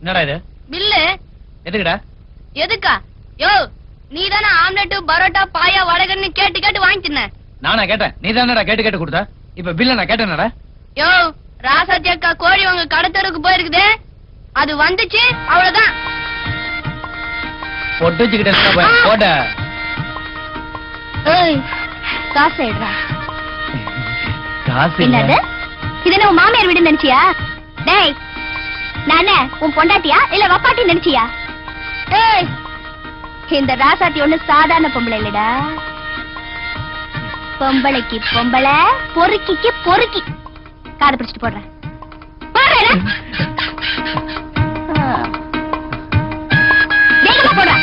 என்னடா இது பில்லு எதுக்குடா எதுக்கா யோ நீ தானே ஆம்லெட் பரோட்டா பாயா வடகன்னு கேட்டு கேட்டு வாங்கி தின்ன நானா கேட்டேன் நீ தானடா கேட்டு கேட்டு கொடுத்த இப்ப பில்ல நான் கேட்டேனடா யோ ராசாத்தி அக்கா கோழி உங்க கடத்தருக்கு போயிருக்குதே அது வந்துச்சு அவ்வளவுதான் பொட்டு வச்சுக்கிட்டேன் போட்ட ஏய் காசு எடுறா காசு என்னது இது என்ன உன் மாமியார் வீடு நினைச்சியா டேய் நானே உன் பொண்டாட்டியா இல்ல வப்பாட்டி நினைச்சியா ஏய் இந்த ராசாத்தி ஒண்ணு சாதாரண பொம்பளை இல்லடா பொம்பளைக்கு பொம்பளை பொறுக்கிக்கு பொறுக்கி காதை பிடிச்சிட்டு போடுறேன் போடுறேன் வேகமா போடுறேன்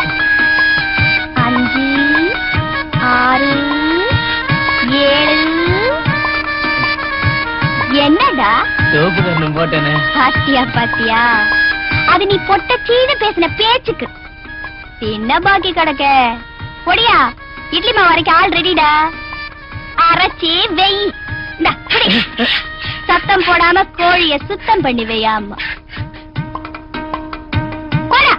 அஞ்சு ஆறு ஏழு என்னடா சோப்பு கண்ணும் போட்டேனே பாத்தியா பாத்தியா அது நீ பொட்ட சீன பேசின பேச்சுக்கு என்ன பாக்கி கிடக்க பொடியா இட்லி மாவு வரைக்கும் ஆள் ரெடிடா அரைச்சி வெய் இந்தா, குடி. சத்தம் போடாம கோழிய சுத்தம் பண்ணி வையாம போடா.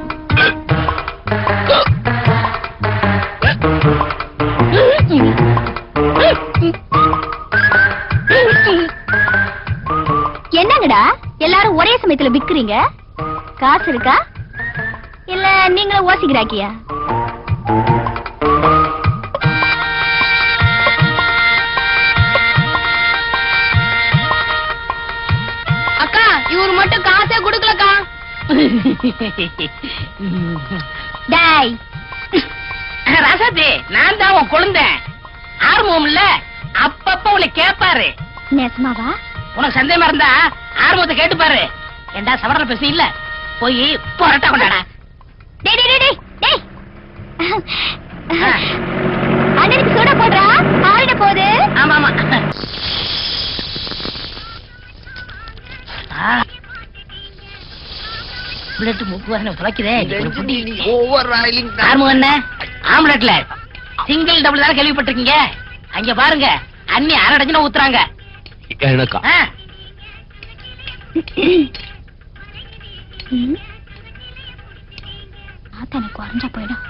என்னங்கடா எல்லாரும் ஒரே சமயத்துல விக்கிறீங்க காசு இருக்கா இல்ல நீங்களும் ஓசிக்கிறாக்கியா அக்கா இவரு மட்டும் காசே குடுக்கலக்கா டேய் ராசாத்தி நான் தான் உன் குழந்தை ஆர்வம் இல்ல அப்பப்ப உன்னை கேட்பாரு நெசமாவா உனக்கு சந்தேகமா இருந்தா ஆர்வத்தை கேட்டு பாரு ஏண்டா சவரல பேச இல்ல போய் போராட்டா கொண்டாடா டேய் டேய் டேய், டேய் ஆ. அண்ணனுக்கு சூட போடுறா ஆறிட போகுது ஆமா ஆமா ஆ. புல்லட் மூக்கு வாசனை துளைக்குதே ஒரு புடி. ஆர்வம் என்ன ஆம்லெட்ல சிங்கிள் டபுள் தான் கேள்விப்பட்டிருக்கீங்க அங்க பாருங்க அண்ணி அரை டஜன ஊத்துறாங்க எனக்கா ஆ. ம். ஆத்தா எனக்கு குறைஞ்சா போயிடும்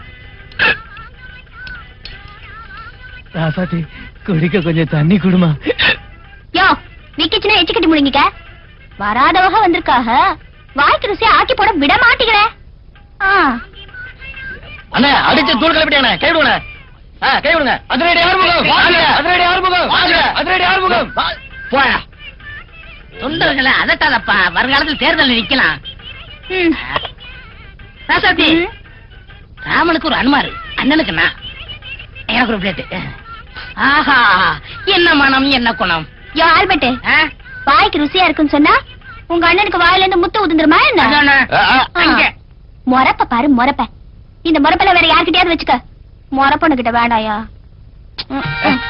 ராசாத்தி குடிக்க கொஞ்சம் தண்ணி குடுமா யோ விக்கிச்சுனா எச்சுக்கட்டி முழுங்கிக்க வராதவக வந்திருக்காக வாய்க்கு ருசியா ஆக்கி போட விட மாட்டேங்கிற ஆ அண்ணா அடிச்சு தூள் கிளப்பிட்டே கை விடுங்க கை விடுங்க அதிரடி ஆறுமுகம் அதிரடி ஆறுமுகம் அதிரடி ஆறுமுகம் போயா தொண்டர்களை அதட்டாதப்பா வருங்காலத்தில் தேர்தல் நிக்கலாம் ம். ராசாத்தி ம். ராமனுக்கு ஒரு அனுமாரு அண்ணனுக்கு நான் எனக்கு ஒரு பிளேட் ஆஹா என்ன மனம் என்ன குணம் யோ ஆல்பர்ட் ஆ? வாய்க்கு ருசியா இருக்குன்னு சொன்னா உங்க அண்ணனுக்கு வாயில இருந்து முத்து உதிர்ந்துருமா என்ன அதானே. அங்க. முறப்ப பாரு முறப்ப இந்த முறப்பல வேற யார்கிட்டயாவது வச்சுக்க முறப்பண்ணு கிட்ட வேண்டாயா ம், ம்.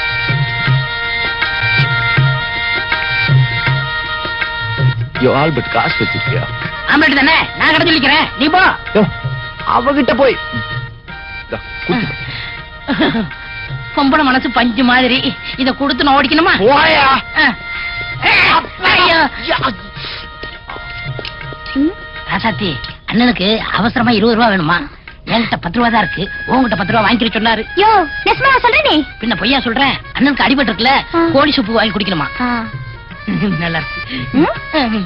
யோ ஆல்பர்ட் காசு வச்சிருக்கியா ஆம்லெட் தானே நான் கடை சொல்லிக்கிறேன் நீ போ யோ அவகிட்ட போய் இந்தா, குடுத்து. பொம்பளை மனசு பஞ்சு மாதிரி இத கொடுத்து நான் ஓடிக்கணுமா போயா ஆ. ஐயோ ம். ராசாத்தி அண்ணனுக்கு அவசரமா இருபது ரூபா வேணுமா என்கிட்ட பத்து ரூபா தான் இருக்கு உங்ககிட்ட பத்து ரூபா வாங்கிக்கிட்டு சொன்னாரு யோ நெஸ்மா சொல்றேனே பின்ன பொய்யா சொல்றேன் அண்ணனுக்கு அடிபட்டு இருக்குல்ல ஆ. கோழி சூப்பு வாங்கி குடிக்கணுமா ஆ. நல்லா இருக்கு ம்? ம்.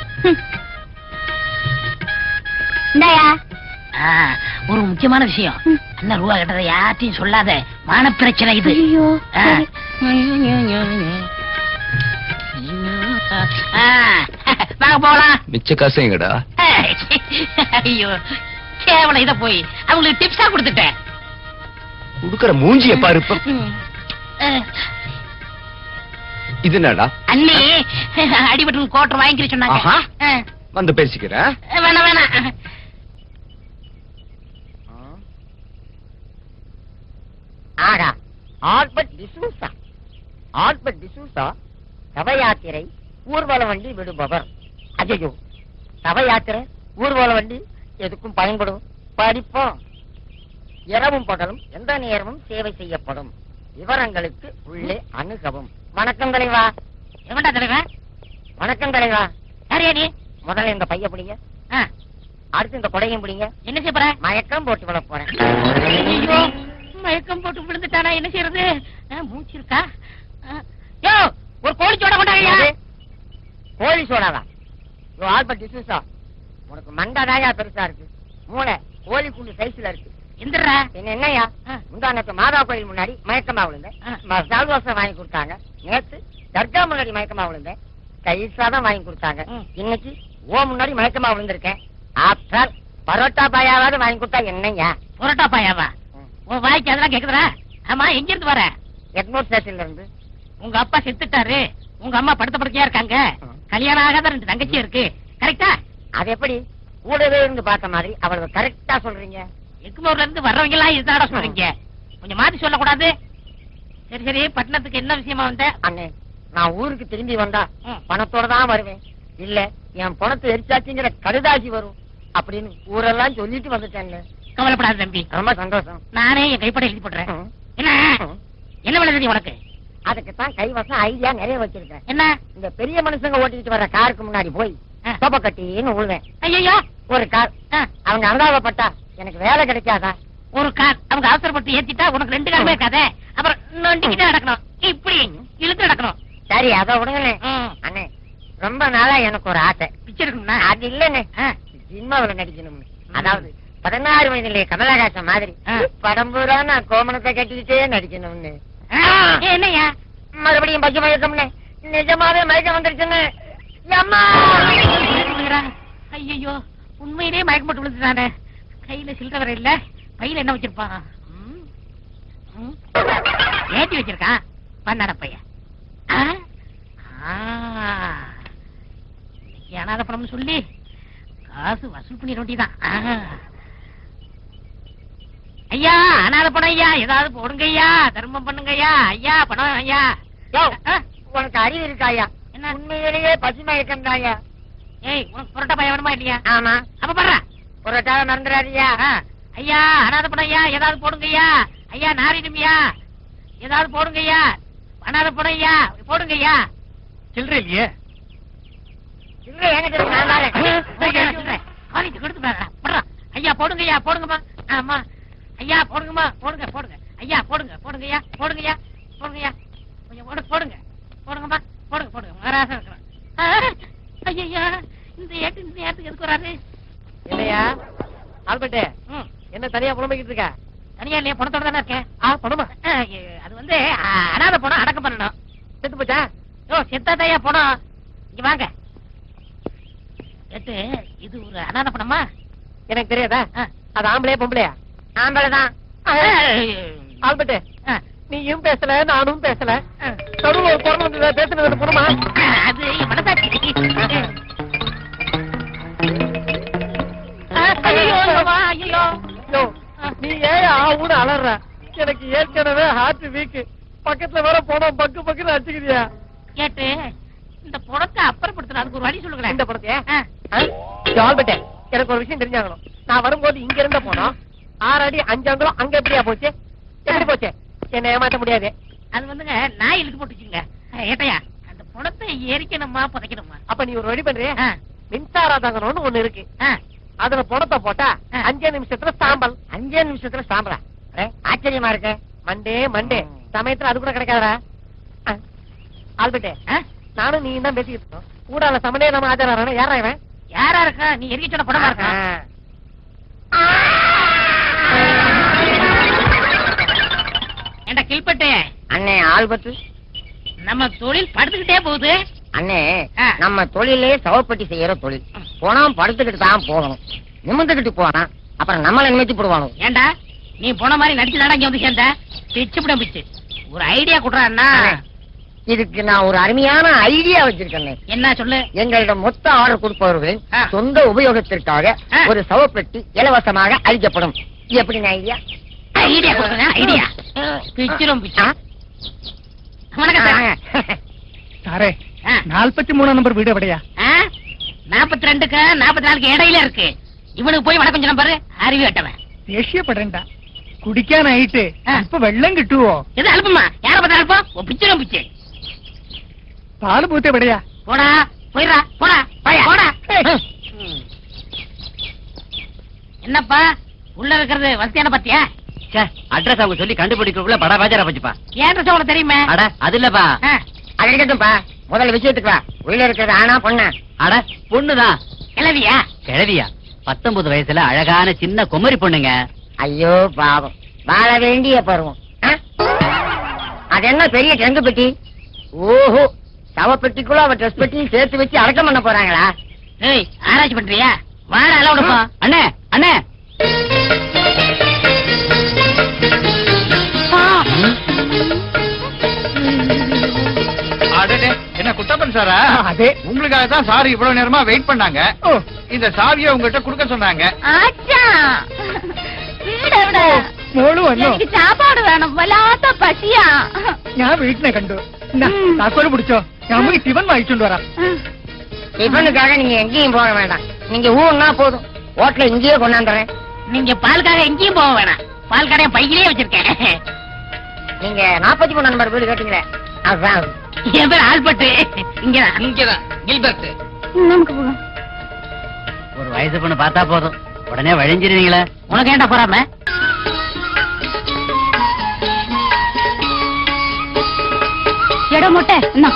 இந்தாயா ஆ, ஒரு முக்கியமான விஷயம் ம். அண்ணன் ரூபா கட்டதை யார்ட்டையும் சொல்லாத மான பிரச்சனை இது ஐயோ ஆ. சரி. ஆ, வாங்க போலாம் மிச்ச காசு எங்கடா ஐயோ கேவலம் இத போய் அவங்களுக்கு டிப்ஸா கொடுத்துட்டேன் குடுக்கற மூஞ்சிய பாரு இப்ப. அஹ், இது என்னடா அண்ணி அடிபட்டு கோட்டர் வாங்கிக்கிற சொன்னாங்க ஆஹா. அஹ், வந்து பேசிக்கிறேன் வேணாம் வேணாம் ஆகா ஆல்பர்ட் டிசூசா ஆல்பர்ட் டிசூசா சவயாத்திரை ஊர்வல வண்டி விடுபவர் அஜயோ சவயாத்திரை ஊர்வல வண்டி எதுக்கும் பயன்படும் படிப்போம் இரவும் பகலும் எந்த நேரமும் சேவை செய்யப்படும் விவரங்களுக்கு உள்ளே அணுகவும் வணக்கம் தலைவா எவன்டா தலைவன் வணக்கம் தலைவா யாரையா நீ முதல்ல இந்த பைய பிடிங்க ஆ, அடுத்து இந்த கொடையும் பிடிங்க என்ன செய்ய போற மயக்கம் போட்டு விட போறேன் ஐயோ மயக்கம் போட்டு விழுந்துட்டானா என்ன செய்யறது ஆ, மூச்சு இருக்கா ஆ, யோ ஒரு கோழி சோட கொண்டாங்க என்னது? கோழி சோடாவா யோ ஆல்பர்ட் டிசூசா உனக்கு மண்டதாயா பெருசா இருக்கு மூளை கோழி குண்டு சைஸ்ல இருக்கு எந்திரா என்ன என்னய்யா ஆ. முந்தானத்து மாதா கோயில் முன்னாடி மயக்கமா விழுந்தேன் ஆ. மசால் தோசை வாங்கி கொடுத்தாங்க நேத்து தர்கா முன்னாடி மயக்கமா விழுந்தேன் தயிர் சாதம் வாங்கி கொடுத்தாங்க ம். இன்னைக்கு ஓ முன்னாடி மயக்கமா விழுந்திருக்கேன் ஆஃப்டர் பரோட்டா பாயாவது வாங்கி கொடுத்தா என்னய்யா புரோட்டா பாயாவா ம். உன் வாய்க்கு அதெல்லாம் கேக்குதுடா ஆமா எங்க இருந்து வர எக்மோர் ஸ்டேஷன்ல இருந்து உங்க அப்பா செத்துட்டாரு உங்க அம்மா படுத்த படுக்கையா இருக்காங்க ம். கல்யாணம் ஆகாத ரெண்டு தங்கச்சி இருக்கு கரெக்டா அது எப்படி கூடவே இருந்து பார்த்த மாதிரி அவ்வளவு கரெக்டா சொல்றீங்க எக்குமூர்ல இருந்து வர்றவங்க எல்லாம் இதுதாடா சொல்றீங்க கொஞ்சம் மாத்தி சொல்லக்கூடாது சரி சரி பட்டணத்துக்கு என்ன விஷயமா வந்த அண்ணே நான் ஊருக்கு திரும்பி வந்தா ம். பணத்தோட தான் வருவேன் இல்ல என் பணத்தை எரிச்சாச்சுங்கிற கடுதாசி வரும் அப்படின்னு ஊரெல்லாம் சொல்லிட்டு வந்துட்டேன் கவலைப்படாத தம்பி ரொம்ப சந்தோஷம் நானே என் கைப்பட எழுதி போடுறேன் ம். என்ன ம். என்ன வேலை தெரியும் உனக்கு அதுக்கு தான் கைவசம் ஐடியா நிறைய வச்சிருக்கேன் என்ன இந்த பெரிய மனுஷங்க ஓட்டிட்டு வர்ற காருக்கு முன்னாடி போய் ஆ. சோப கட்டின்னு விழுவேன் ஐயோ ஒரு கார் அவங்க அனுதாபப்பட்டா எனக்கு வேலை கிடைக்காதா ஒரு கார் அவங்க அவசரப்பட்டு ஏத்திட்டா உனக்கு ரெண்டு காரமே இருக்காதே அப்புறம் நொண்டிக்கிட்டே நடக்கணும் இப்படி இழுத்து நடக்கணும் சரி அத விடுங்களே ம். அண்ணே ரொம்ப நாளா எனக்கு ஒரு ஆசை பிச்சை எடுக்கணும்னா அது இல்லண்ணே ஆ. சினிமாவுல நடிக்கணும்னு அதாவது பதினாறு வயதுலயே கமலஹாசன் மாதிரி ஆ. படம் பூரா நான் கோமணத்தை கட்டிக்கிட்டே நடிக்கணும்னு ஆ, ஏ, என்னய்யா மறுபடியும் பைய மயக்கம்னு நிஜமாவே மயக்கம் வந்துருச்சுன்னு அம்மா ஐயோ உண்மையிலே மயக்கம் போட்டு விழுந்துட்டானே கையில சில்லற வர இல்ல பையில என்ன வச்சிருப்பான் ம், ம். ஏத்தி வச்சிருக்கான் பண்ணாட பையன் ஆ? ஆ. இன்னைக்கு அனாதை பணம்னு சொல்லி காசு வசூல் பண்ணிட வேண்டியதான் ஆ. ஐயா அனாதை பணம் ஐயா ஏதாவது போடுங்க ஐயா தர்மம் பண்ணுங்க ஐயா ஐயா பணம் ஐயா யோ, ஆ, உனக்கு அறிவு இருக்காயா என்ன உண்மையிலேயே பசி மயக்கம் தாயா ஏய் உனக்கு புரோட்டா பையன் வேணுமா இல்லையா ஆமா அப்ப பாரு ஒரு டாவை மறந்துடாதியா ஆ, ஐயா அனாதை பணம் ஐயா ஏதாவது போடுங்க ஐயா ஐயா நாரிடுமியா ஏதாவது போடுங்க ஐயா அனாதை பணம் ஐயா போடுங்க ஐயா சில்லற இல்லையே இல்ல எனக்கு இருக்கு, நான் தாரேன். போடுங்க, சொல்றேன். காலேஜ் கொடுத்து பாருடா, போடுறா. ஐயா போடுங்க ஐயா போடுங்கம்மா ஆமா ஐயா போடுங்கம்மா போடுங்க போடுங்க ஐயா போடுங்க போடுங்க ஐயா போடுங்க ஐயா போடுங்க ஐயா கொஞ்சம் போடு போடுங்க போடுங்கம்மா போடுங்க போடுங்க மகாராசா இருக்கிறான் ஐயா இந்த ஏட்டு இந்த ஏட்டுக்கு எதுக்கு வராரு இல்லையா ஆல்பர்ட் ம் என்ன தனியா புலம்பிக்கிட்டு இருக்க தனியா இல்லையா பணத்தோட தானே இருக்கேன் ஆ பணமா ஆ, எ- அது வந்து ஆ, அனாதை பணம் அடக்கம் பண்ணணும் செத்து போச்சா யோ செத்தாதையா பணம் இங்க வாங்க எட்டு இது ஒரு அனாதை பணமா எனக்கு தெரியாதா ஆ. அது ஆம்பளையா பொம்பளையா ஆம்பளைதான் ஆல்பர்ட் ஆ, நீயும் பேசல நானும் பேசல ஆ. நடுவுல ஒரு குரல் வந்து பேசுனது அந்த புறமா அது என் மனசாட்சி ஆ, ஐயோ அம்மா, ஐயோ யோ, நீ ஏன் ஆவுன்னு அலற எனக்கு ஏற்கனவே ஹார்ட் வீக் பக்கத்துல வேற போனோம் பக்கு பக்குன்னு அடிச்சுக்கிறியா கேட்டு இந்த பணத்தை அப்புறப்படுத்தணும் அதுக்கு ஒரு வழி சொல்லுங்களேன் இந்த படத்தையா ஆ, ஆல்பர்ட் எனக்கு ஒரு விஷயம் தெரிஞ்சாகணும் நான் வரும்போது இங்க இருந்த போனோம் ஆறு அடி அஞ்சாங்குளம் அங்க எப்படியா போச்சு எப்படி போச்சு என்ன ஏமாத்த முடியாது அது வந்துங்க நாய் இழுத்து போட்டுச்சுங்க ஏட்டையா அந்த பணத்தை எரிக்கணுமா புதைக்கணுமா அப்ப நீ ஒரு வழி பண்றிய ஆ, மின்சார தங்கணும்னு ஒண்ணு இருக்கு ஆ, அதுல பணத்தை போட்டா ஆ. அஞ்சே நிமிஷத்துல சாம்பல் அஞ்சே நிமிஷத்துல சாம்பலா அடே, ஆச்சரியமா இருக்கு மண்டே மண்டே ம். சமயத்துல அது கூட கிடைக்காதா ஆல்பர்ட் ஆ? நானும் நீ தான் பேசிக்கிட்டு இருக்கோம் கூடால சமனே நம்ம ஆச்சாரம் யாரா இவன் யாரா இருக்கா நீ எரிக்க சொன்ன படமா இருக்கா ஏண்டா கில்பட்டு அண்ணே ஆல்பத்து நம்ம தொழில் படுத்துக்கிட்டே போகுது அண்ணே ஆ. நம்ம தொழிலே சவப்பட்டி செய்யற தொழில் போனாம் படுத்துக்கிட்டு தான் போகணும் நிமிந்துக்கிட்டு போனா அப்புறம் நம்மள நிமித்தி போடுவானு ஏண்டா நீ போன மாதிரி நடிச்சு தானே இங்க வந்து சேர்ந்த பிச்சு பிடம் பிச்சு ஒரு ஐடியா குடுறான்னா இதுக்கு நான் ஒரு அருமையான ஐடியா வச்சிருக்கேன் என்ன சொல்லு எங்களிடம் மொத்த ஆர்டர் கொடுப்பவர்களின் ஆ. சொந்த உபயோகத்திற்காக ஆ. ஒரு சவப்பெட்டி இலவசமாக அளிக்கப்படும் எப்படி ஐடியா ஐடியா கொடுங்க ஐடியா பிச்சிரும் பிச்சு வணக்கம் சார் சாரே ஆ. நாற்பத்தி மூணாம் நம்பர் வீடு எവിടെയാ நாற்பத்தி ரெண்டுக்கு நாற்பத்தி நாலுக்கு இடையில இருக்கு இவனுக்கு போய் வணக்கம் சொன்ன பாரு அறிவு கட்டவன் ദേഷ്യപ്പെടണ്ട കുടിക്കാനായിട്ട് ആ. ഇപ്പൊ വെള്ളം കിട്ടുവോ எது அல்பமா யார பார்த்தா அல்பம் பிச்சிரும் பிச்சு പാല് പൂത്ത് എവിടെയാ போடா போயிடா போடா போயா போடா என்னப்பா உள்ள இருக்கிறது வசதியான பத்தியா அட்ரஸ் அவங்க சொல்லி கண்டுபிடிக்கிறதுக்குள்ள பட பாஜரா போச்சுப்பா ஏன் உங்களுக்கு தெரியுமே அட அது இல்லப்பா ஆ, அது இருக்கட்டும்பா முதல்ல விஷயத்துக்கு வா உள்ள இருக்கிறது ஆனா பொண்ணா அட பொண்ணுதான் கிளவியா கிழவியா பத்தொன்பது வயசுல அழகான சின்ன குமரி பொண்ணுங்க ஐயோ பாவம் வாழ வேண்டிய பருவம் ஆ? அது என்ன பெரிய டெங்கு பெட்டி ஓஹோ சவப்பெட்டிக்குள்ள அவ ட்ரெஸ் பெட்டி சேர்த்து வச்சு அடக்கம் பண்ண போறாங்களா ஏய் ஆராய்ச்சி பண்றியா வாழ அளவுடுப்பா அண்ணே அண்ணே அடடே என்ன குட்டப்பன் சாரா அதே உங்களுக்காக தான் சார் இவ்வளவு நேரமா வெயிட் பண்ணாங்க ஓ இந்த சாவியை உங்ககிட்ட கொடுக்க சொன்னாங்க ആച്ചാ വീട് എവിടെ മോള് വന്നോ എനിക്ക് ചാപ്പാട് വേണം വല്ലാത്ത പട്ടിയാ ഞാൻ വീട്ടിനെ കണ്ടു എന്നാ, ഉം. താക്കോല് പിടിച്ചോ ഞാൻ പോയി ടിഫൻ വാങ്ങിച്ചോണ്ട് വരാം டிஃபனுக்காக நீங்க எங்கேயும் போக வேண்டாம் நீங்க ஊன்னா போதும் ஹோட்டல இங்கேயே கொண்டாந்துறேன் நீங்க பாலுக்காக எங்கேயும் போக வேணாம் பால் கடையை பையிலே வச்சிருக்கேன் நீங்க நாற்பத்தி மூணு நம்பர் வீடு கேட்டீங்களே அதான் என் பேர் ஆல்பர்ட் இங்கதான் இங்கதான் கில்பர்ட் നമുക്ക് പോകാം ஒரு வயசு பொண்ணு பார்த்தா போதும் உடனே வழிஞ்சிருவீங்களே உனக்கு ஏன்டா போறாம എടാ മൊട്ടെ എന്നാ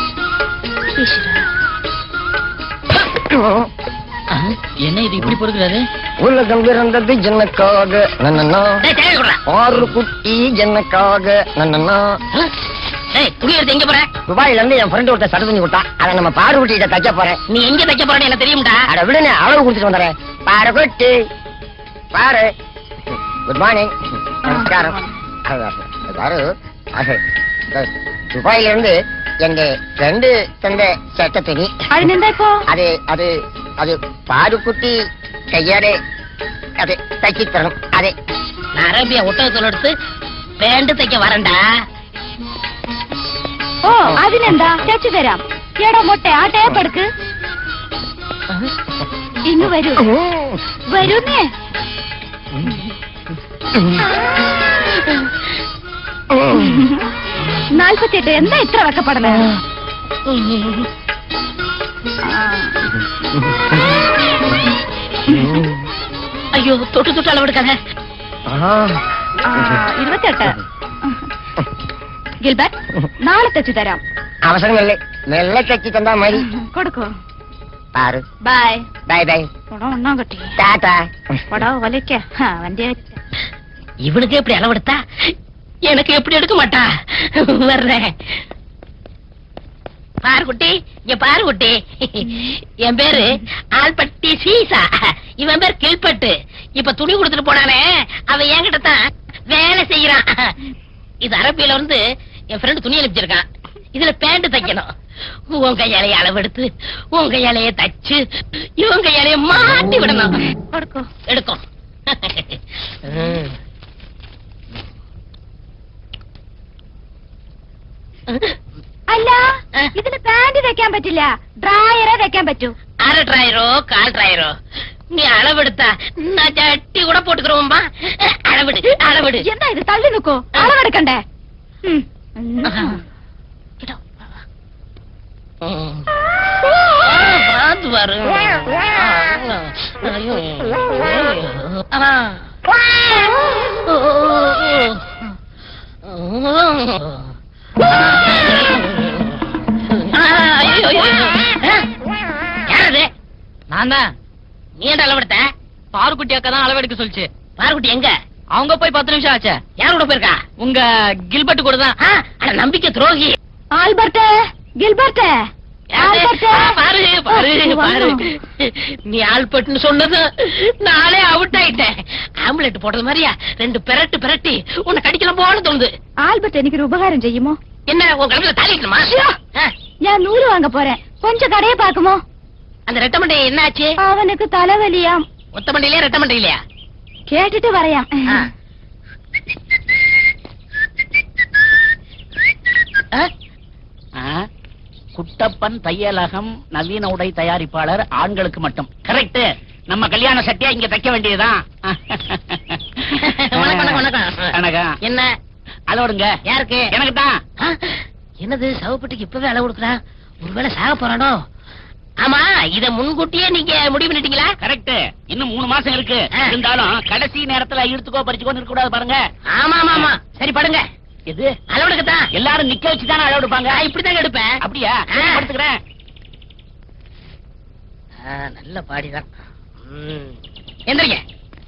என்ன இது இப்படி பொறுக்கிறாரு உலகம் பிறந்தது எனக்காக நன்னண்ணா டேய் தேவை கொடுறா ஆறு குட்டி எனக்காக நன்னண்ணா டேய் துணி எடுத்து எங்க போற துபாயில இருந்து என் ஃப்ரெண்ட் ஒருத்தர் சடு பண்ணி விட்டா அதை நம்ம பாரு குட்டிகிட்ட தைக்க போறேன் நீ எங்க தைக்க போறேன்னு எனக்கு தெரியும்டா அட விடுனே அளவு கொடுத்துட்டு வந்துடுறேன் பாரு குட்டி பாரு குட் மார்னிங் நமஸ்காரம் அது, அது, பாரு அது, இந்த துபாயில இருந்து எங்க ஃப்ரெண்டு தந்த சட்ட துணி അതിനെന്താ ഇപ്പോ அது அது அது பாரு குட்டி கையாலே அது தைச்சி தரணும் அதே நான் அரேபியா ஒட்டகத்தோல் எடுத்து பேண்ட் தைக்க வரேன்டா ഓ അതിനെന്താ തച്ചു തരാം എടാ മൊട്ടെ ആ ടേപ്പ് എടുക്ക് ഇങ്ങ് വരൂ വരുന്നേ നാൽപ്പത്തിയെട്ട് എന്താ ഇത്ര വെക്കപ്പെടണേ ஐயோ தொட்டு தொட்டு அளவெடுக்காத ഇരുപത്തെട്ട് ഗിൽബർട്ട് നാളെ തെച്ചു തരാം அவசரம் இல்லை மெல்ல தைச்சி தந்தா மாதிரி കൊടുക്കോ பாரு ബൈ பை பை പടം ഒന്നാം കെട്ടി டாடா പടം വലിക്ക അവന്റെ இவனுக்கு எப்படி அளவெடுத்தா எனக்கு எப்படி எடுக்க மாட்டா வர்றேன் பாரு குட்டி இங்க பாரு குட்டி என் பேரு ஆல்பட்டி சீசா இவன் பேர் கில்பட்டு இப்ப துணி கொடுத்துட்டு போனானே அவன் என்கிட்ட தான் வேலை செய்யறான் இது அரபியில இருந்து என் ஃப்ரெண்டு துணி அனுப்பிச்சிருக்கான் இதுல பேண்ட் தைக்கணும் உன் கையாலைய அளவெடுத்து உன் கையாலைய தச்சு இவன் கையாலைய மாட்டி விடணும் കൊടുക്കോ எடுக்கும் അല്ല ഇതിന് പാന്റ് വെക്കാൻ പറ്റില്ല ഡ്രായറെ വെക്കാൻ പറ്റൂ அரை டிராயரோ கால் டிராயரோ நீ அளவெடுத்தா நான் சட்டி கூட போட்டுக்கிறோம்பா அளவெடு அளவெடு എന്താ ഇത് തള്ളി നിക്കോ അളവെടുക്കണ്ടേ ഉം. இதோ. ம். பார்த்து பாரு ஐயோ. ஆ. ஓ, ஓ, ஓ. ஆ, ஐயோ, ஐயோ, ஐயோ. ஆ, யாரது நான் தான் நீ ஏன்டா அளவெடுத்த பாருக்குட்டி அக்கா தான் அளவெடுக்க சொல்லுச்சு பாருக்குட்டி எங்க அவங்க போய் பத்து நிமிஷம் ஆச்சு யார் கூட போயிருக்கா உங்க கில்பர்ட் கூட தான் ஆ, அட நம்பிக்கை துரோகி ആൽബർട്ട് ഗിൽബർട്ട് யாரு? ஆல்பர்ட். ஆ, பாரு பாரு ஓ, பாரு வந்தோம். நீ ஆல்பட்னு சொன்னது நானே அவுட் ஆயிட்டேன் ஆம்புலெட் போடுறது மாதிரியா ரெண்டு பெரட்டு பெரட்டி உன்னை கடிக்கலாம் போல தோணுது ആൽബർട്ട് എനിക്കൊരു ഉപകാരം ചെയ്യുമോ என்ன உன் கலத்துல தாளிக்கணுமா ஆ, ഞാൻ നൂല് വാങ്ങ പോறேன் கொஞ்சம் கடையை பாக்குமோ அந்த ரெட்ட மண்டை என்ன ஆச்சு அவனுக்கு தலைவலியாம் ஒத்த மண்டையிலயா ரெட்ட மண்டையிலயா கேட்டுட்டு வரையாம் ஆ. ஆ? குட்டப்பன் தையலகம் நவீன உடை தயாரிப்பாளர் ஆண்களுக்கு மட்டும் கரெக்ட் நம்ம கல்யாண சட்டியா இங்க தைக்க வேண்டியதுதான் வணக்கம் வணக்கம் வணக்கம் வணக்கம் என்ன அளவுடுங்க யாருக்கு எனக்கு தான் ஆ, என்னது சவப்பட்டிக்கு இப்பவே அளவு கொடுக்குறான் ஒருவேளை சாக போறானோ ஆமா இத முன்கூட்டியே நீங்க முடிவு பண்ணிட்டீங்களா கரெக்ட் இன்னும் மூணு மாசம் இருக்கு ஆ. இருந்தாலும் கடைசி நேரத்துல இழுத்துக்கோ பறிச்சுக்கோ இருக்க கூடாது பாருங்க ஆமா ஆமா ஆமா சரி படுங்க எது அளவெடுக்கத்தான் எல்லாரும் நிக்க வச்சு தானே அளவு எடுப்பாங்க நான் இப்படிதாங்க எடுப்பேன் அப்படியா ஆ. படுத்துக்கிறேன் ஆ, நல்ல பாடிதான் ம். எந்திரிங்க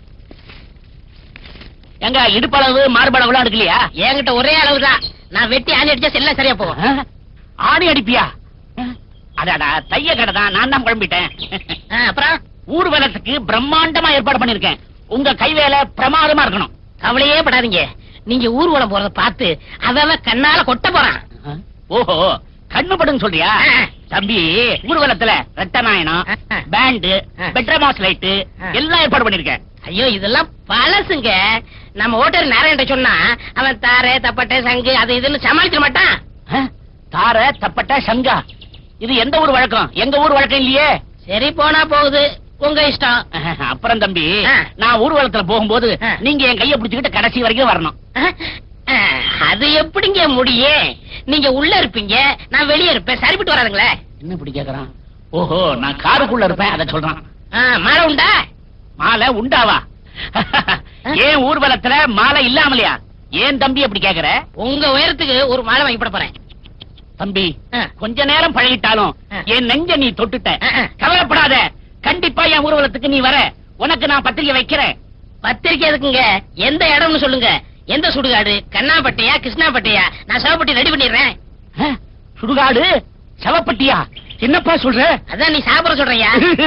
எங்க இடுப்பளவு மார்பளவுலாம் எடுக்கலையா என்கிட்ட ஒரே அளவுதான் நான் வெட்டி ஆணி அடிச்சா எல்லாம் சரியா போகும் ஆ? ஆணி அடிப்பியா அடாடா தைய கடை தான் நான் தான் குழம்பிட்டேன் ஆ, அப்புறம் ஊர்வலத்துக்கு பிரம்மாண்டமா ஏற்பாடு பண்ணிருக்கேன் உங்க கைவேலை பிரமாதமா இருக்கணும் கவலையே படாதீங்க நீங்க ஊர்வலம் போறத பார்த்து அதெல்லாம் கண்ணால கொட்ட போறான் ஓஹோ கண்ணு படுன்னு சொல்றியா ஆ. தம்பி ஊர்வலத்துல ரத்தநாயனம் ஆ. பேண்டு ஆ. பெட்ரமாஸ் லைட்டு ஆ. எல்லாம் ஏற்பாடு பண்ணிருக்கேன் ஐயோ இதெல்லாம் பழசுங்க நம்ம ஓட்டர் நாராயண சொன்னா அவன் தாரை தப்பட்டை சங்கு அது இதுன்னு சமாளிக்க மாட்டான் ஆ? தார தப்பட்ட சங்கா இது எந்த ஊர் வழக்கம் எங்க ஊர் வழக்கம் இல்லையே சரி போனா போகுது உங்க இஷ்டம் அப்புறம் தம்பி ஆ. நான் ஊர்வலத்துல போகும்போது ஆ. நீங்க என் கைய பிடிச்சுக்கிட்டு கடைசி வரைக்கும் வரணும் அஹ், அஹ், அது எப்படிங்க முடியும் நீங்க உள்ள இருப்பீங்க நான் வெளியே இருப்பேன் சரிப்பட்டு வராதுங்களே என்ன இப்படி கேக்குறான் ஓஹோ நான் காருக்குள்ள இருப்பேன் அதை சொல்றான் ஆ, மாலை உண்டா மாலை உண்டாவா ஏன் ஊர்வலத்துல மாலை இல்லாமலையா ஏன் தம்பி அப்படி கேக்குற உங்க உயரத்துக்கு ஒரு மாலை வாங்கி போட போறேன் தம்பி ஆ. கொஞ்ச நேரம் பழகிட்டாலும் ஆ. என் நெஞ்ச நீ தொட்டுட்ட ஆ, ஆ. கவலைப்படாத கண்டிப்பா என் ஊர்வலத்துக்கு நீ வர உனக்கு நான் பத்திரிக்கை வைக்கிறேன் பத்திரிக்கை எதுக்குங்க எந்த இடம்னு சொல்லுங்க எந்த சுடுகாடு கண்ணாப்பட்டையா கிருஷ்ணாப்பட்டையா நான் சிவப்பட்டி ரெடி பண்ணிடுறேன் ஆ, சுடுகாடு செவப்பட்டியா என்னப்பா சொல்ற அதான் நீ சாப்பிட சொல்றியா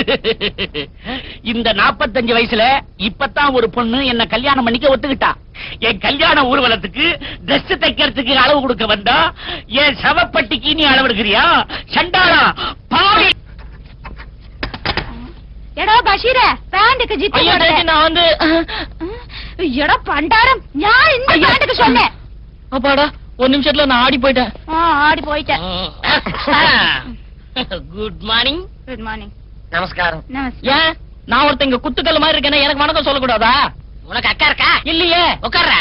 இந்த 45 வயசுல இப்பதான் ஒரு பொண்ணு என்ன கல்யாணம் பண்ணிக்க ஒத்துக்கிட்டா என் கல்யாண ஊர்வலத்துக்கு Dress தைக்கிறதுக்கு அளவு கொடுக்க வந்தா என் சவப்பட்டிக்கு நீ அளவு எடுக்கிறியா சண்டாளா பாவி എടോ ബഷീര പാൻറ്റുக்கு ஜிப்பு ஐயோ, போடுங்க. டேடி, நான் வந்து எடோ பண்டாரம் ഞാൻ இந்த ஐயோ. பாட்டுக்கு சொன்னேன் அப்பாடா ஒரு நிமிஷத்துல நான் ஆடி போயிட்டேன் ஆ, ஆடி போயிட்டேன் குட் மார்னிங் குட் மார்னிங் நமஸ்காரம் நமஸ்காரம் ஏன் நான் ஒருத்தன் இங்க குத்துக்கல் மாதிரி இருக்கேனே எனக்கு வணக்கம் சொல்லக்கூடாதா உனக்கு அக்கா இருக்கா இல்லையே உட்கார்ற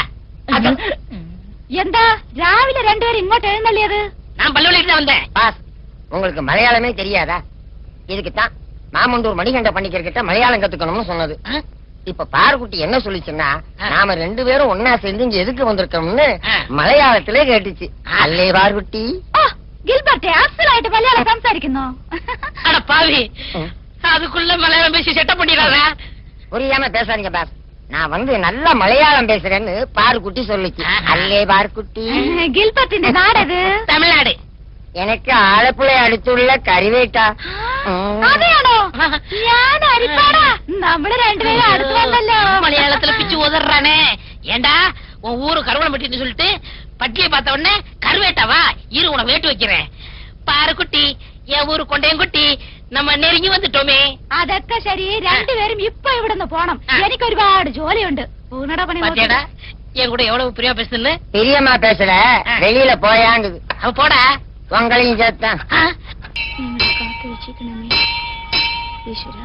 എന്താ രാവിലെ രണ്ടുപേരും ഇങ്ങോട്ട് എഴുന്നള്ളിയത് நான் பல்லுவலிட்டு தான் வந்தேன் பாஸ் உங்களுக்கு மலையாளமே தெரியாதா இதுக்குத்தான் மாமண்டூர் மணிகண்ட பண்ணிக்கிட்ட மலையாளம் கத்துக்கணும்னு சொன்னது ஆ? இப்ப பாருக்குட்டி என்ன சொல்லிச்சுன்னா ஆ. நாம ரெண்டு பேரும் ஒன்னா சேர்ந்து இங்க எதுக்கு வந்திருக்கோம்னு ஆ. மலையாளத்திலே கேட்டுச்சு ஆ. அல்லே பாருக்குட்டி ഓ ഗിൽബർട്ടെ അസലായിട്ട് മലയാളം സംസാരിക്കുന്നു அட பாவி ம். அதுக்குள்ள மலையாளம் பேசி செட்டப் பண்ணிடாத புரியாம பேசாதீங்க பாஸ் நான் வந்து நல்ல மலையாளம் பேசுறேன்னு பாருக்குட்டி சொல்லுச்சு ஆஹா. அல்லே பாருக்குட்டி ഗിൽബർട്ടിന്റെ നാടത് தமிழ்நாடு எனக்கு ആലപ്പുഴ അടുത്തുള്ള കരുവേട്ട അതെയാണോ ഞാൻ അരിപ്പാടാ നമ്മള് രണ്ടുപേരും അടുത്ത് വന്നല്ലോ மலையாளத்துல பிச்சு உதறானே ஏண்டா உன் ஊரு கருவளம்பட்டின்னு சொல்லிட்டு பட்டியை பார்த்த உடனே கருவேட்டாவா இரு உனக்கு வேட்டு வைக்கிறேன் பாரு குட்டி என் ஊரு கொண்டையங்குட்டி நம்ம நெருங்கி வந்துட்டோமே അതൊക്കെ ശരി രണ്ടുപേരും ഇപ്പൊ ഇവിടുന്ന് പോണം ആ. എനിക്ക് ഒരുപാട് ജോലിയുണ്ട് ഊണട പണി பாத்தியாடா என் கூட எவ்வளவு பிரியா பேசுதுன்னு பெரியம்மா பேசல ஆ. வெளியில போயாங்குது அவ போடா உங்களையும் சேர்த்தான் ஆ? നിങ്ങളെ കാത്തു രക്ഷിക്കണമേ ഈശ്വര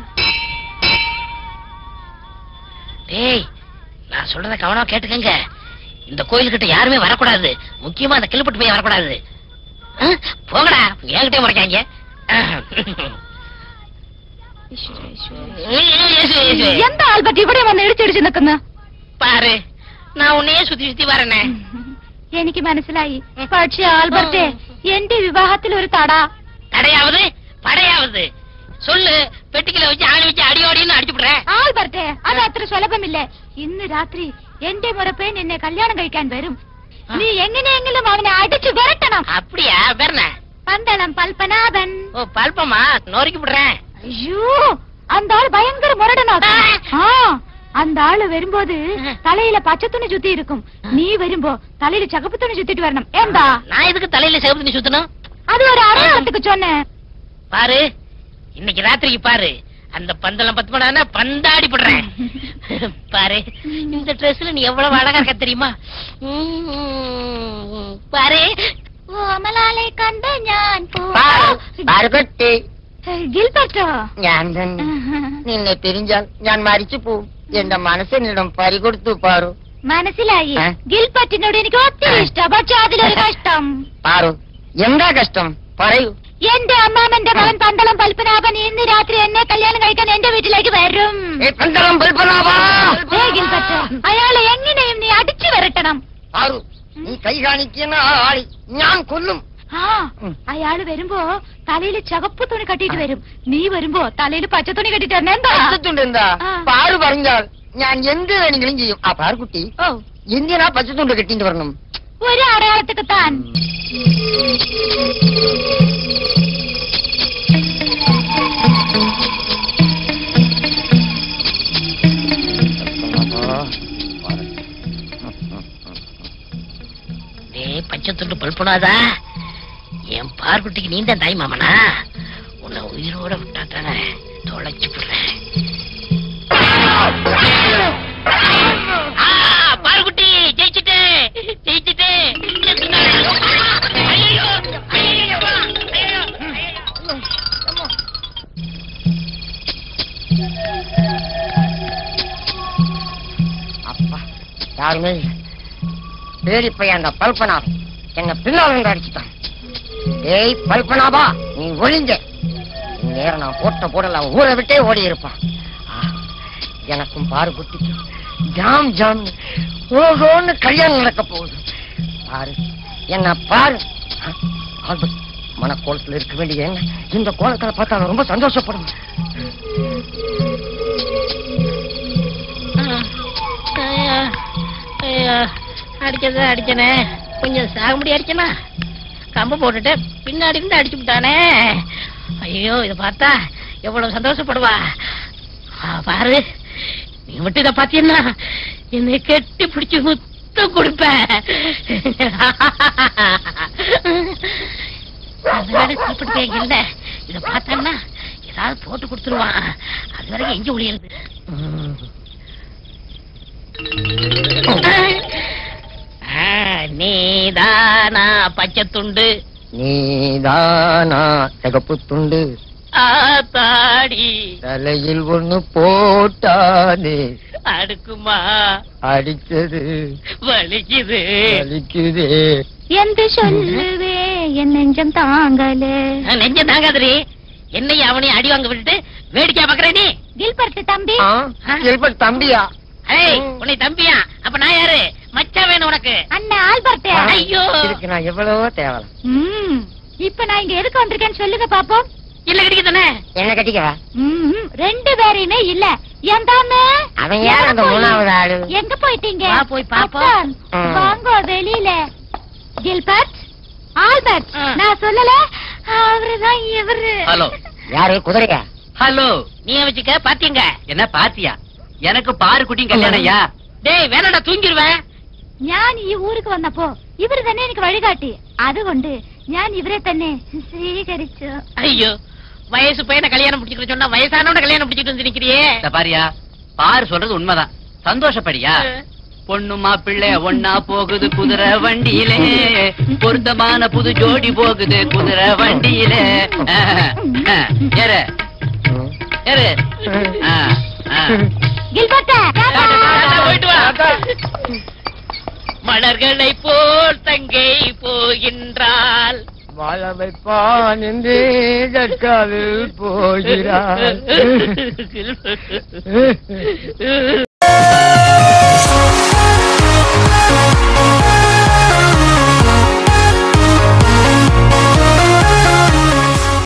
டேய் நான் சொல்றத கவனமா கேட்டுக்கங்க இந்த கோயில்கிட்ட யாருமே வரக்கூடாது முக்கியமா அந்த கிளிப்பட்டு போய் வரக்கூடாது ஆ? போங்கடா என்கிட்டே முறைக்காங்க ഈശ്വര ഈശ്വര இயேசு, இயேசு. എന്താ ആൽബർട്ട് ഇവിടെ വന്ന് ഇടിച്ചിടിച്ച് നിൽക്കുന്നു பாரு நான் உன்னையே சுத்தி சுத்தி வரேனே എനിക്ക് മനസ്സിലായി പക്ഷേ ആൽബർട്ടെ എന്റെ വിവാഹത്തിൽ ഒരു തട தடையாவது படையாவது சொல்லு பெட்டிக்கில வச்சு ஆணி வச்சு அடியோடின்னு அடிச்சு விடுறேன் ആൽബർട്ടെ അത് അത്ര സുലഭമില്ലേ ഇന്ന് രാത്രി എന്റെ മുറപ്പേൻ എന്നെ കല്യാണം കഴിക്കാൻ വരും നീ എങ്ങനെയെങ്കിലും അവനെ അടിച്ചു വിരട്ടണം அப்படியா வேற என்ன? പന്തളം പൽപനാഭൻ ஓ பல்பமா நொறுக்கி விடுறேன் ஐயோ அந்த ஆள் பயங்கர முரடனா ஆ அந்த ஆளு வரும்போது தலையில பச்சை துணி சுத்தி இருக்கும் நீ வரும்போ தலையில சகப்பு துணி சுத்திட்டு வரணும் ஏண்டா நான் எதுக்கு தலையில சிவப்பு தண்ணி சுத்தணும் அது ஒரு அடையாளத்துக்கு சொன்னேன் பாரு இன்னைக்கு ராத்திரிக்கு பாரு அந்த பந்தலம் பத்து மணி பந்தாடி போடுறேன் பாரு இந்த ட்ரெஸ்ல நீ எவ்வளவு அழகா இருக்க தெரியுமா உம், பாரு ഓമലാലെ കണ്ട ഞാൻ പാറുകുട്ടി ഗിൽബർട്ടോ ഞാൻ തന്നെ നിന്നെ തിരിഞ്ഞാൽ ഞാൻ മരിച്ചു പോവും എന്റെ മനസ്സിനിടം പരികൊടുത്തു പാറു മനസ്സിലായി ഏ? ഗിൽപറ്റിനോട് എനിക്ക് ഒത്തിരി ഏ? ഇഷ്ടം പക്ഷെ അതിലൊരു കഷ്ടം പാറു എന്താ കഷ്ടം പറയൂ എന്റെ അമ്മാമന്റെ മകൻ പന്തളം പൽപ്പനാഭൻ ഇന്ന് രാത്രി എന്നെ കല്യാണം കഴിക്കാൻ എന്റെ വീട്ടിലേക്ക് വരും ഏ പന്തളം പൽപ്പനാഭാ ഏ, ഗിൽബർട്ട്, അയാളെ എങ്ങനെയും നീ അടിച്ചു വരട്ടണം ആറു നീ കൈ കാണിക്കുന്ന ആ ആളി ഞാൻ കൊല്ലും ആ അയാള് വരുമ്പോ തലയിൽ ചകപ്പ് തുണി കെട്ടിട്ട് വരും നീ വരുമ്പോ തലയിൽ പച്ച തുണി കെട്ടിട്ട് വരണ എന്താ പച്ചത്തുണ്ട് എന്താ ആ. പാറ് പറഞ്ഞാൽ ഞാൻ എന്ത് വേണമെങ്കിലും ചെയ്യും ആ പാറുകുട്ടി ഓ എന്തിനാ പച്ചത്തുണ്ട് കെട്ടിട്ട് വരണം ഒരു അടയാളത്തേക്ക് താൻ டேய் பச்சைத்துண்டு பல்பனாதா என் பார்க்குட்டிக்கு நீ தான் தாய் மாமனா உன்னை உயிரோட விட்டா தானே தொலைச்சு விடுறேன் ஆ, பாருக்குட்டி ஜெயிச்சுட்டே ஜெயிச்சுட்டே ஐயோ ஐயோ ஐயோ அப்பா யாருமே இல்ல. பேடி பையன் அந்த பல்பனாபம் என்ன பின்னால் வந்து அடிச்சுட்டான் ஏய் பல்பனாபா நீ ஒளிஞ்ச நேரம் நான் போட்ட போடல அவன் ஊரை விட்டே ஓடி இருப்பான் ஆ, எனக்கும் பாரு குட்டிக்கும் ஜாம் ஜாம் ஓஹோன்னு கல்யாணம் நடக்க போகுது பாரு என்ன பாரு ஆ, ஆல்பர்ட் மனக்கோலத்துல இருக்க வேண்டிய என்ன இந்த கோலத்துல பார்த்தா அவன் ரொம்ப சந்தோஷப்படுவான் ஐயா, ஐயா, அடிச்சது அடிச்சனே கொஞ்சம் சாகும்படி அடிச்சனா கம்பு போட்டுட்டு பின்னாடி இருந்து அடிச்சு விட்டானே ஐயோ இத பார்த்தா எவ்வளவு சந்தோஷப்படுவா ஆ, பாரு நீ மட்டும் இத பாத்தீங்கன்னா என்னை கெட்டி பிடிச்சு முத்தம் கொடுப்பேன் அதனால சீப்பிட்டு இல்ல இத பார்த்தான்னா ஏதாவது போட்டு கொடுத்துருவான் அது வரைக்கும் எங்க ஒளியறது நீதானா பச்சை துண்டு நீதானா சிகப்பு துண்டு ஆத்தாடி தலையில் ஒண்ணு போட்டானே அடுக்குமா அடிச்சது வலிக்குது வலிக்குதே എന്ത് ചൊല്ലുവേ എൻ നെഞ്ചം താങ്കല് நெஞ்ச தாங்காதரி என்னையும் அவனையும் அடி வாங்க விட்டுட்டு வேடிக்கை பாக்குற நீ ഗിൽബർട്ട് തമ്പി ஆ, கில்பர்ட் தம்பியா ஏய் உன்னை தம்பியா அப்ப நான் யாரு மச்சான் வேணும் உனக்கு അണ്ണ ആൽബർട്ട് ஐயோ இதுக்கு நான் எவ்வளவோ தேவலாம் ம், இப்ப நான் இங்க எதுக்கு வந்திருக்கேன்னு சொல்லுங்க பாப்போம் இல்ல கிடைக்க தானே என்ன கட்டிக்கவா ம், ரெண்டு பேரையுமே இல்ல எந்தாமே அவன் யார் அந்த மூணாவது ஆளு எங்க போயிட்டீங்க வா, போய் பாப்போம். அத்தான், ம். வாங்க வெளியில கில்பர்ட் ஆல்பர்ட் ம். நான் சொல்லல அவருதான் இவரு ஹலோ யாரு குதிரையா ஹலோ நீ வச்சுக்க பாத்தீங்க என்ன பாத்தியா எனக்கு பாரு குட்டியும் கல்யாணம்யா டேய் வேணாடா தூங்கிடுவேன் ഞാൻ ഈ ഊർക്ക് വന്നപ്പോ ഇവര് തന്നെ എനിക്ക് വഴികാട്ടി അതുകൊണ്ട് ഞാൻ ഇവരെ തന്നെ സ്വീകരിച്ചു ஐயோ வயசு பையனை கல்யாணம் பிடிச்சிட்டு சொன்னா வயசானவன கல்யாணம் பிடிச்சிட்டு வந்து நிக்கிறியே இந்த பாரியா பாரு சொல்றது உண்மைதான் சந்தோஷப்படியா பொண்ணு மாப்பிள்ளை ஒன்னா போகுது குதிரை வண்டியிலே பொருத்தமான புது ஜோடி போகுது குதிரை வண்டியிலே அஹ், அஹ், ஏறு ஏறு அஹ், அஹ். ഗിൽബർട്ട് டாடா, போயிட்டு வா மலர்களை போல் தங்கை போகின்றாள் வாழ வைப்பான் என்று ஜட்காவில் போகிறார்